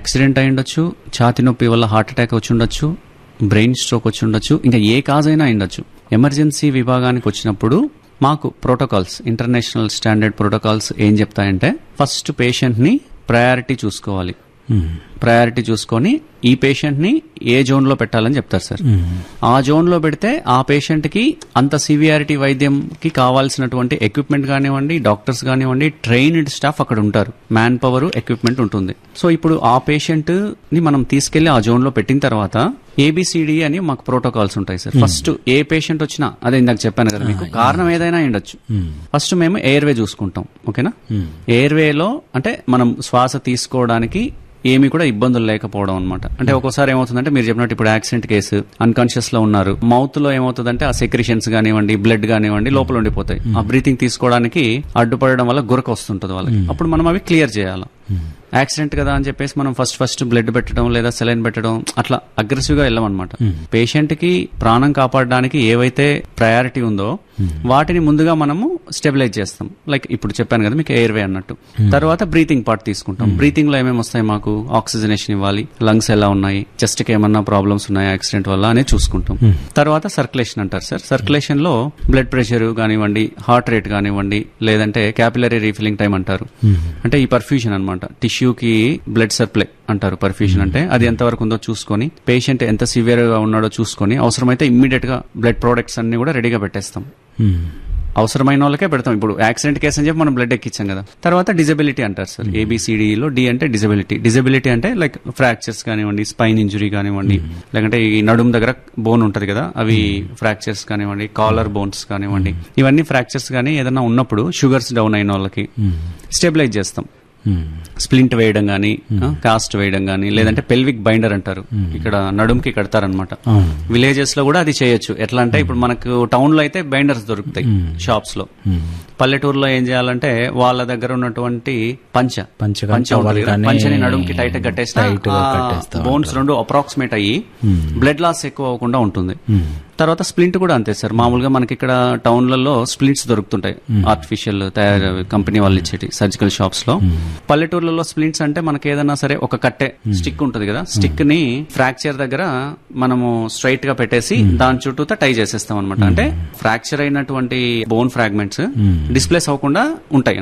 accident అయి ఉండొచ్చు ఛాతి నొప్పి వల్ల హార్ట్ అటాక్ వచ్చి ఉండొచ్చు బ్రెయిన్ స్ట్రోక్ వచ్చి ఉండొచ్చు ఇంకా ఏ కాజ్ అయినా అయి ఉండొచ్చు ఎమర్జెన్సీ విభాగానికి వచ్చినప్పుడు మాకు ప్రోటోకాల్స్ ఇంటర్నేషనల్ స్టాండర్డ్ ప్రోటోకాల్స్ ఏం చెప్తాయంటే ఫస్ట్ పేషెంట్ని ప్రయారిటీ చూసుకోవాలి ప్రయారిటీ చూసుకొని ఈ పేషెంట్ ని ఏ జోన్ లో పెట్టాలని చెప్తారు సార్ ఆ జోన్ లో పెడితే ఆ పేషెంట్ కి అంత సివియారిటీ వైద్యంకి కావాల్సినటువంటి ఎక్విప్మెంట్ కానివ్వండి డాక్టర్స్ కానివ్వండి ట్రైన్డ్ స్టాఫ్ అక్కడ ఉంటారు మ్యాన్ పవర్ ఎక్విప్మెంట్ ఉంటుంది సో ఇప్పుడు ఆ పేషెంట్ ని మనం తీసుకెళ్లి ఆ జోన్ లో పెట్టిన తర్వాత ఏబిసిడి అని మాకు ప్రోటోకాల్స్ ఉంటాయి సార్ ఫస్ట్ ఏ పేషెంట్ వచ్చినా అదే ఇందాక చెప్పాను కదా మీకు కారణం ఏదైనా అయి ఉండొచ్చు ఫస్ట్ మేము ఎయిర్వే చూసుకుంటాం ఓకేనా ఎయిర్వేలో అంటే మనం శ్వాస తీసుకోవడానికి ఏమీ కూడా ఇబ్బందులు లేకపోవడం అనమాట అంటే ఒక్కోసారి ఏమవుతుందంటే మీరు చెప్పినట్టు ఇప్పుడు యాక్సిడెంట్ కేసు అన్కాన్షియస్ లో ఉన్నారు మౌత్ లో ఏమవుతుందంటే ఆ సెక్రిషన్స్ కానివ్వండి బ్లడ్ కానివ్వండి లోపల ఉండిపోతాయి ఆ బ్రీతింగ్ తీసుకోవడానికి అడ్డుపడడం వల్ల గురక వస్తుంటది వాళ్ళకి అప్పుడు మనం అవి క్లియర్ చేయాలి యాక్సిడెంట్ కదా అని చెప్పేసి మనం ఫస్ట్ ఫస్ట్ బ్లడ్ పెట్టడం లేదా సెలైన్ పెట్టడం అట్లా అగ్రెసివ్ గా వెళ్ళమన్నమాట పేషెంట్ కి ప్రాణం కాపాడడానికి ఏవైతే ప్రయారిటీ ఉందో వాటిని ముందుగా మనము స్టెబిలైజ్ చేస్తాం లైక్ ఇప్పుడు చెప్పాను కదా మీకు ఎయిర్వే అన్నట్టు తర్వాత బ్రీతింగ్ పార్ట్ తీసుకుంటాం బ్రీతింగ్ లో ఏమేమి వస్తాయి మాకు ఆక్సిజనేషన్ ఇవ్వాలి లంగ్స్ ఎలా ఉన్నాయి చెస్ట్ కి ఏమన్నా ప్రాబ్లమ్స్ ఉన్నాయా యాక్సిడెంట్ వల్ల అనేది చూసుకుంటాం తర్వాత సర్క్యులేషన్ అంటారు సార్ సర్క్యులేషన్ లో బ్లడ్ ప్రెషర్ కానివ్వండి హార్ట్ రేట్ కానివ్వండి లేదంటే క్యాపిలరీ రీఫిలింగ్ టైం అంటారు అంటే ఈ పర్ఫ్యూషన్ అనమాట టిష్యూకి బ్లడ్ సప్లై అంటారు పర్ఫ్యూషన్ అంటే అది ఎంతవరకు ఉందో చూసుకొని పేషెంట్ ఎంత సివియర్ గా ఉన్నాడో చూసుకొని అవసరమైతే ఇమ్మీడియట్ గా బ్లడ్ ప్రొడక్ట్స్ అన్ని కూడా రెడీగా పెట్టేస్తాం అవసరమైన వాళ్ళకే పెడతాం ఇప్పుడు యాక్సిడెంట్ కేసు అని చెప్పి మనం బ్లడ్ ఎక్కించాం కదా తర్వాత డిజబిలిటీ అంటారు సార్ ఏబిసిడిలో డి అంటే డిజబిలిటీ డిజబిలిటీ అంటే లైక్ ఫ్రాక్చర్స్ కానివ్వండి స్పైన్ ఇంజురీ కానివ్వండి లేకంటే ఈ నడుము దగ్గర బోన్ ఉంటది కదా అవి ఫ్రాక్చర్స్ కానివ్వండి కాలర్ బోన్స్ కానివ్వండి ఇవన్నీ ఫ్రాక్చర్స్ కానీ ఏదైనా ఉన్నప్పుడు షుగర్స్ డౌన్ అయిన వాళ్ళకి స్టెబిలైజ్ చేస్తాం స్ప్లింట్ వేయడం గానీ కాస్ట్ వేయడం గానీ లేదంటే పెల్విక్ బైండర్ అంటారు ఇక్కడ నడుముకి కడతారనమాట విలేజెస్ లో కూడా అది చేయొచ్చు ఎట్లా అంటే ఇప్పుడు మనకు టౌన్ లో అయితే బైండర్స్ దొరుకుతాయి షాప్స్ లో పల్లెటూరులో ఏం చేయాలంటే వాళ్ళ దగ్గర ఉన్నటువంటి పంచ పంచ పంచ ఉంటుంది కదా, పంచని నడుముకి టైట్ కట్టేస్తే బోన్స్ రెండు అప్రాక్సిమేట్ అయ్యి బ్లడ్ లాస్ ఎక్కువ అవ్వకుండా ఉంటుంది తర్వాత స్ప్లింట్ కూడా అంతే సార్ మామూలుగా మనకి ఇక్కడ టౌన్లలో స్ప్లింట్స్ దొరుకుతుంటాయి ఆర్టిఫిషియల్ తయారు కంపెనీ వాళ్ళు ఇచ్చేటి సర్జికల్ షాప్స్ లో పల్లెటూర్లలో స్ప్లింట్స్ అంటే మనకి ఏదైనా సరే ఒక కట్టె స్టిక్ ఉంటుంది కదా స్టిక్ ని ఫ్రాక్చర్ దగ్గర మనము స్ట్రైట్ గా పెట్టేసి దాని చుట్టూతో టై చేసేస్తాం అనమాట అంటే ఫ్రాక్చర్ అయినటువంటి బోన్ ఫ్రాగ్మెంట్స్ డిస్ప్లేస్ అవ్వకుండా ఉంటాయి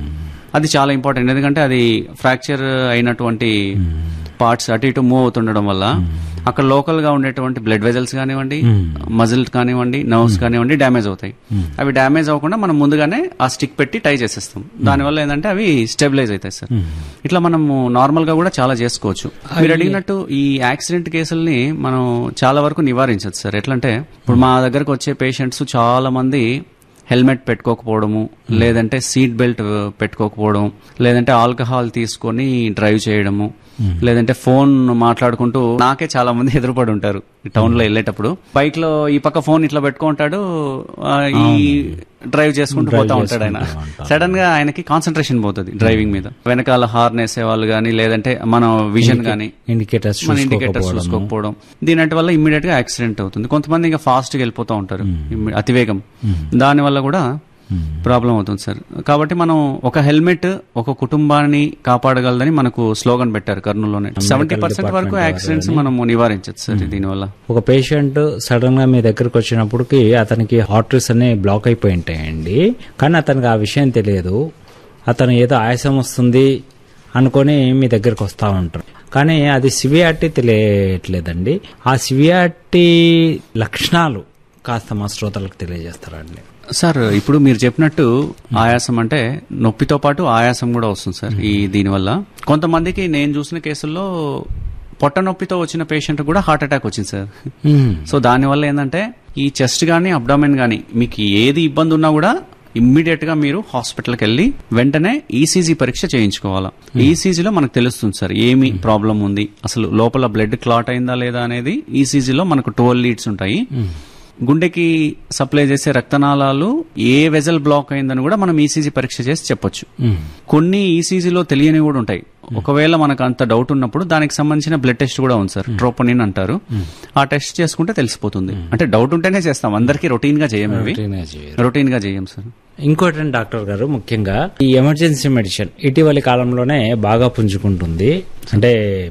అది చాలా ఇంపార్టెంట్ ఎందుకంటే అది ఫ్రాక్చర్ అయినటువంటి పార్ట్స్ అటు ఇటు మూవ్ అవుతుండడం వల్ల అక్కడ లోకల్ గా ఉండేటువంటి బ్లడ్ వెజల్స్ కానివ్వండి మజిల్ కానివ్వండి నర్వ్స్ కానివ్వండి డ్యామేజ్ అవుతాయి అవి డ్యామేజ్ అవ్వకుండా మనం ముందుగానే ఆ స్టిక్ పెట్టి టై చేసేస్తాం దానివల్ల ఏంటంటే అవి స్టెబిలైజ్ అవుతాయి సార్ ఇట్లా మనము నార్మల్ గా కూడా చాలా చేసుకోవచ్చు మీరు అడిగినట్టు ఈ యాక్సిడెంట్ కేసుల్ని మనం చాలా వరకు నివారించవచ్చు సార్ ఎట్లంటే ఇప్పుడు మా దగ్గరకు వచ్చే పేషెంట్స్ చాలా మంది హెల్మెట్ పెట్టుకోకపోవడము లేదంటే సీట్ బెల్ట్ పెట్టుకోకపోవడం లేదంటే ఆల్కహాల్ తీసుకొని డ్రైవ్ చేయడము లేదంటే ఫోన్ మాట్లాడుకుంటూ నాకే చాలా మంది ఎదురుపడి ఉంటారు టౌన్ లో వెళ్ళేటప్పుడు బైక్ లో ఈ పక్క ఫోన్ ఇట్లా పెట్టుకుంటాడు ఆ, ఈ డ్రైవ్ చేసుకుంటూ పోతా ఉంటాడు ఆయన సడన్ గా ఆయనకి కాన్సన్ట్రేషన్ పోతుంది డ్రైవింగ్ మీద వెనకాల హార్న్ వేసే వాళ్ళు గానీ లేదంటే మన విజన్ గానీ ఇండికేటర్స్ మన ఇండికేటర్స్ చూసుకోకపోవడం దీని వల్ల ఇమ్మీడియట్ గా యాక్సిడెంట్ అవుతుంది కొంతమంది ఇంకా ఫాస్ట్ గా వెళ్ళిపోతూ ఉంటారు ఇమ్మి- అతివేగం దాని వల్ల కూడా ప్రాబ్లం అవుతుంది సార్ కాబట్టి మనం ఒక హెల్మెట్ ఒక కుటుంబాన్ని కాపాడగలదని మనకు స్లోగన్ పెట్టారు కర్నూలులోనే సెవెంటీ పర్సెంట్ వరకు యాక్సిడెంట్స్ మనం నివారించచ్చు సార్ దీనివల్ల ఒక పేషెంట్ సడన్ గా మీ దగ్గరకు వచ్చినప్పటికి అతనికి హార్టరీస్ అనే బ్లాక్ అయిపోయి ఉంటాయండి కానీ అతనికి ఆ విషయం తెలియదు అతను ఏదో ఆయాసం వస్తుంది అనుకొని మీ దగ్గరకు వస్తా ఉంటారు కానీ అది సివియారిటీ తెలియట్లేదండి ఆ సివియారిటీ లక్షణాలు కాస్త మా శ్రోతలకు తెలియజేస్తారండి సార్ ఇప్పుడు మీరు చెప్పినట్టు ఆయాసం అంటే నొప్పితో పాటు ఆయాసం కూడా వస్తుంది సార్ ఈ దీనివల్ల కొంతమందికి నేను చూసిన కేసుల్లో పొట్ట నొప్పితో వచ్చిన పేషెంట్ కూడా హార్ట్ అటాక్ వచ్చింది సార్ సో దానివల్ల ఏంటంటే ఈ చెస్ట్ గానీ అబ్డామెన్ గానీ మీకు ఏది ఇబ్బంది ఉన్నా కూడా ఇమ్మీడియట్ గా మీరు హాస్పిటల్కి వెళ్ళి వెంటనే ఈసీజీ పరీక్ష చేయించుకోవాలా ఈసీజీలో మనకు తెలుస్తుంది సార్ ఏమి ప్రాబ్లం ఉంది అసలు లోపల బ్లడ్ క్లాట్ అయిందా లేదా అనేది ఈసీజీలో మనకు ట్వెల్వ్ లీడ్స్ ఉంటాయి గుండెకి సప్లై చేసే రక్తనాళాలు ఏ వెజల్ బ్లాక్ అయిందని కూడా మనం ఈసీజీ పరీక్ష చేసి చెప్పొచ్చు కొన్ని ఈసీజీలో తెలియని కూడా ఉంటాయి ఒకవేళ మనకు అంత డౌట్ ఉన్నప్పుడు దానికి సంబంధించిన బ్లడ్ టెస్ట్ కూడా ఉంది సార్ ట్రోపోనిన్ అంటారు ఆ టెస్ట్ చేసుకుంటే తెలిసిపోతుంది అంటే డౌట్ ఉంటేనే చేస్తాం అందరికీ రొటీన్ గా చేయం ఇవి రొటీన్ గా చేయం సార్ ఇంకోటి డాక్టర్ గారు ముఖ్యంగా ఈ ఎమర్జెన్సీ మెడిసిన్ ఇటీవలి కాలంలోనే బాగా పుంజుకుంటుంది అంటే